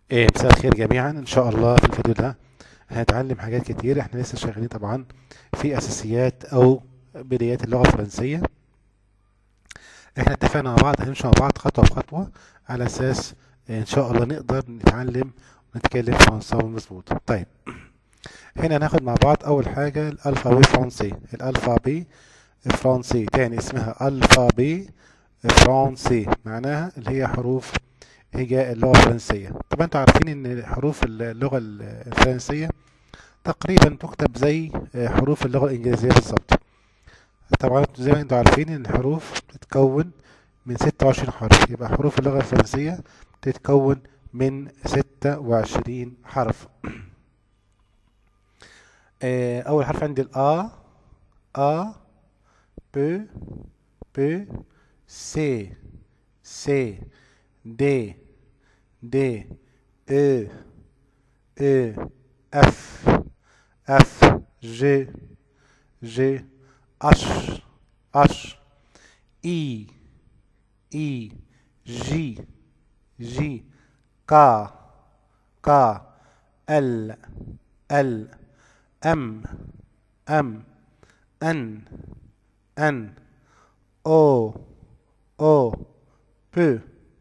إيه مساء الخير جميعا ان شاء الله في الفيديو ده هنتعلم حاجات كتير احنا لسه شغالين طبعا في اساسيات او بدايات اللغة الفرنسية احنا اتفقنا مع بعض هنمشي مع بعض خطوة بخطوة على اساس ان شاء الله نقدر نتعلم ونتكلم فرنساوي مظبوط طيب هنا هناخد مع بعض اول حاجة الالفابي فرنسي الالفابي فرنسي تاني اسمها الفابي فرنسي معناها اللي هي حروف هجاء اللغة الفرنسية طبعا انتوا عارفين ان حروف اللغة الفرنسية تقريبا تكتب زي حروف اللغة الإنجليزية بالظبط طبعا زي ما انتوا عارفين ان الحروف بتتكون من 26 حرف يبقى حروف اللغة الفرنسية بتتكون من 26 حرف أول حرف عندي الأ أ ب ب سي سي دي دي E E F F G G H H I I J J K K L L M M N N O O P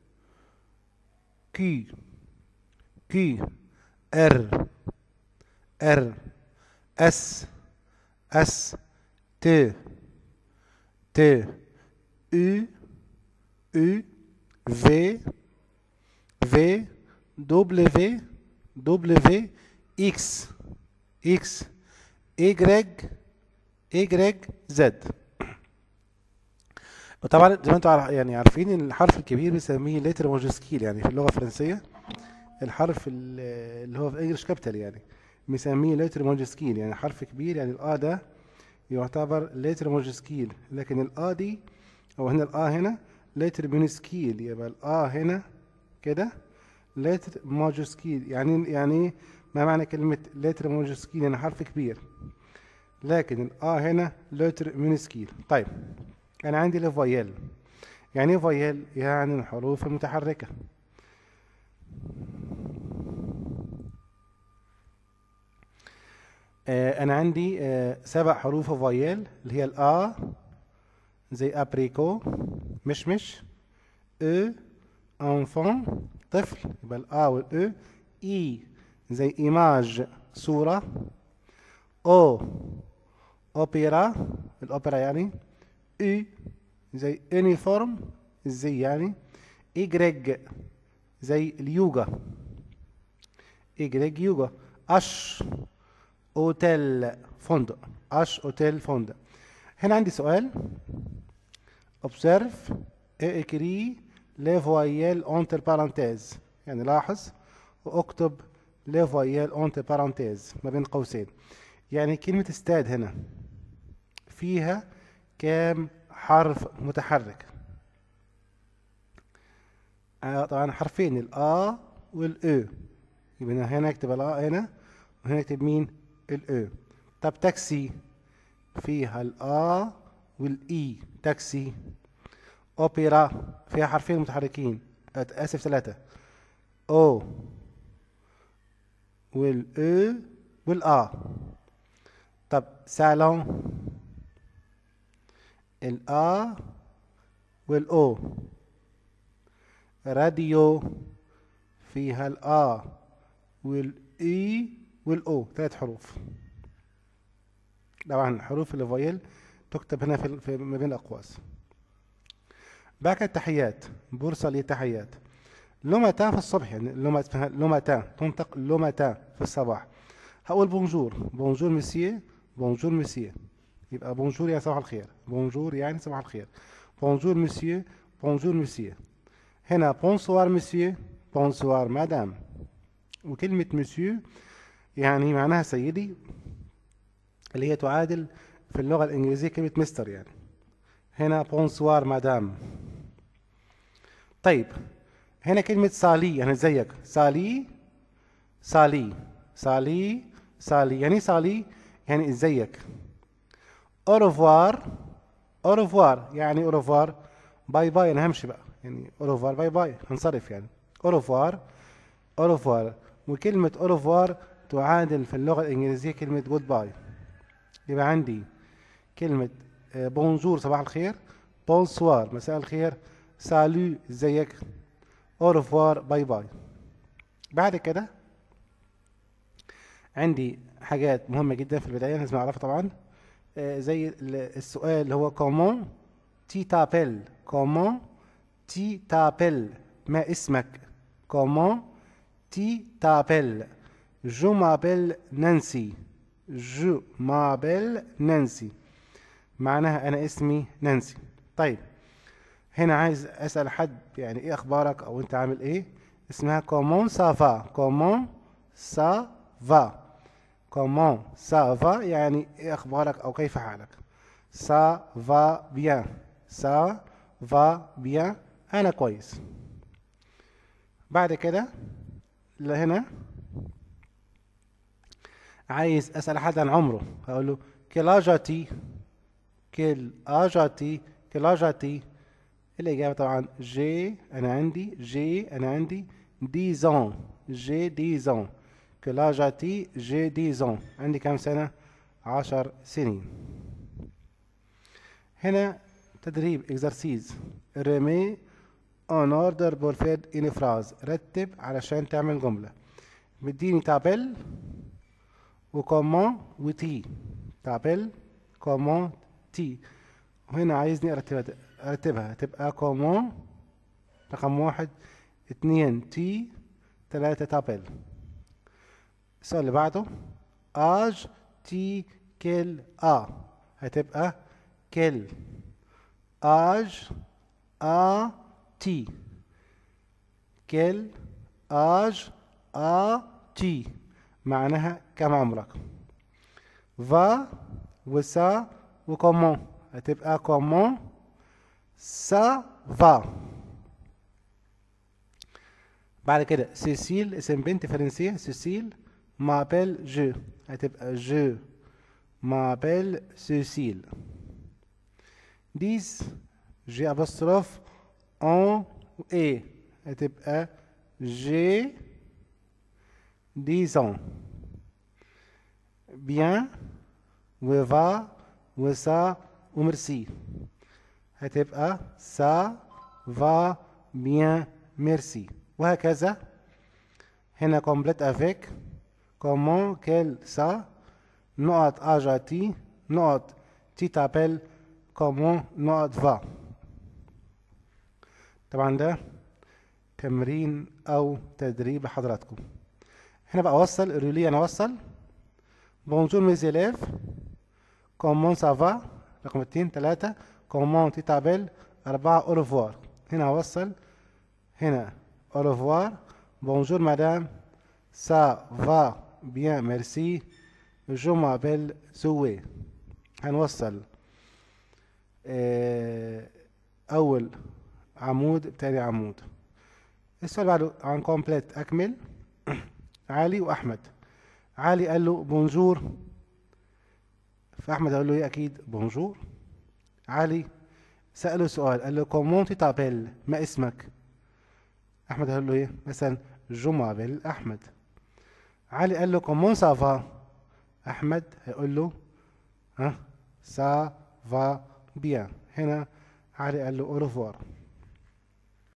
Q Q R R S S T T U U V V W W X X Y Y Z وطبعا زي ما انتم يعني عارفين ان الحرف الكبير بنسميه لتر ماجسكيل يعني في اللغه الفرنسيه الحرف اللي هو في انجلش كابيتال يعني بنسميه لتر ماجسكيل يعني حرف كبير يعني الآ ده يعتبر لتر ماجسكيل لكن الآ دي أو هنا الآ هنا لتر مينسكيل يبقى الآ هنا كده لتر ماجسكيل يعني يعني ما معنى كلمة لتر ماجسكيل يعني حرف كبير لكن الآ هنا لتر مينسكيل طيب أنا عندي الفويل يعني ايه فويل يعني الحروف المتحركة آه أنا عندي آه سبع حروف فويل اللي هي الآ زي أبريكو مشمش أو أنفون طفل يبقى الآ والأو إي زي إيماج صورة أو أوبيرا الأوبرا يعني U زي يونيفورم الزي يعني Y زي اليوجا Y يوجا أش أوتيل فندق أش أوتيل فندق هنا عندي سؤال observe et écris les voyelles entre parenthèses يعني لاحظ واكتب les voyelles entre parenthèses ما بين قوسين يعني كلمة استاد هنا فيها كام حرف متحرك آه طبعا حرفين الآ والأو يبقى هنا اكتب الآ هنا وهنا اكتب مين الأو طب تاكسي فيها الآ والإي تاكسي أوبرا فيها حرفين متحركين آسف ثلاثة أو والأو والآ طب سالون الآ والأو راديو فيها الآ والإي والأو ثلاث حروف طبعا حروف الفويل تكتب هنا في, في ما بين الأقواس بعد التحيات بورصة للتحيات لوماتا في الصبح يعني لوماتا تنطق لوماتا في الصباح هقول بونجور بونجور مسيو بونجور مسيو يبقى بونجور يعني صباح الخير بونجور يعني صباح الخير بونجور مسيو بونجور مسيو هنا بونسوار مسيو بونسوار مدام وكلمة مسيو يعني معناها سيدي اللي هي تعادل في اللغة الإنجليزية كلمة مستر يعني هنا بونسوار مدام طيب هنا كلمة سالي يعني ازيك سالي سالي سالي سالي يعني سالي يعني ازيك اوروفوار اوروفوار يعني اوروفوار باي باي انا همشي بقى يعني اوروفوار باي باي هنصرف يعني اوروفوار أوروفوار وكلمة أوروفوار تعادل في اللغة الإنجليزية كلمة جود باي يبقى عندي كلمة آه، بونجور صباح الخير بونسوار مساء الخير سالو ازيك أوروفوار باي باي بعد كده عندي حاجات مهمة جدا في البداية لازم أعرفها طبعا آه، زي ال- السؤال اللي هو كومون تي تابل كومون تي تابل ما اسمك كومون تي تابل جو مابل نانسي جو مابل نانسي معناها أنا اسمي نانسي طيب هنا عايز أسأل حد يعني إيه أخبارك أو أنت عامل إيه اسمها كومون سافا كومون سافا كومون سافا يعني إيه أخبارك أو كيف حالك سا فا بيان سا فا بيان أنا كويس بعد كده لهنا عايز أسأل حد عن عمره هقول له كلاجاتي كل اجاتي كلاجاتي الإجابة طبعا جي أنا عندي جي أنا عندي ديزون جي ديزون كلاجاتي جي ديزون عندي كام سنة عشر سنين هنا تدريب اكزرسيز ريمي اون اوردر بور فيد ان فراز رتب علشان تعمل جملة مديني تابل وكومون وتي تابل كومون تي وهنا عايزني ارتبها ارتبها تبقى كومون رقم واحد اتنين تي تلاتة تابل السؤال اللي بعده اج تي كل ا هتبقى كل اج ا تي كل اج ا تي معناها كم عمرك فا وسا وكومون هتبقى كومون سا فا بعد كده سيسيل اسم بنت فرنسية سيسيل مابيل جو هتبقى جو مابيل سيسيل ديز جي ابوستروف اون اي هتبقى جي ديزون بيان وفا وسا ومرسي هتبقى سا فا بيان ميرسي وهكذا هنا كومبليت افيك كومون كيل سا نقط اجاتي نقط تي تابل كومون نقط فا طبعا ده تمرين او تدريب لحضراتكم هنا بقى اوصل الريلي انا اوصل بونجور ميز élèves كومون سافا رقم اتنين تلاتة كومون تي تابل أربعة أوروفوار هنا هوصل هنا أوروفوار بونجور مدام سا فا بيان ميرسي جو مابيل زوي هنوصل آه، أول عمود بتاني عمود السؤال بعده عن كومبليت أكمل علي وأحمد علي قال له بونجور فأحمد قال له إيه أكيد بونجور علي سأله سؤال قال له كومون تي تابيل ما اسمك أحمد قال له إيه مثلا جو مابيل أحمد علي قال له كومون سافا أحمد هيقول له ها سا فا بيان هنا علي قال له أوروفوار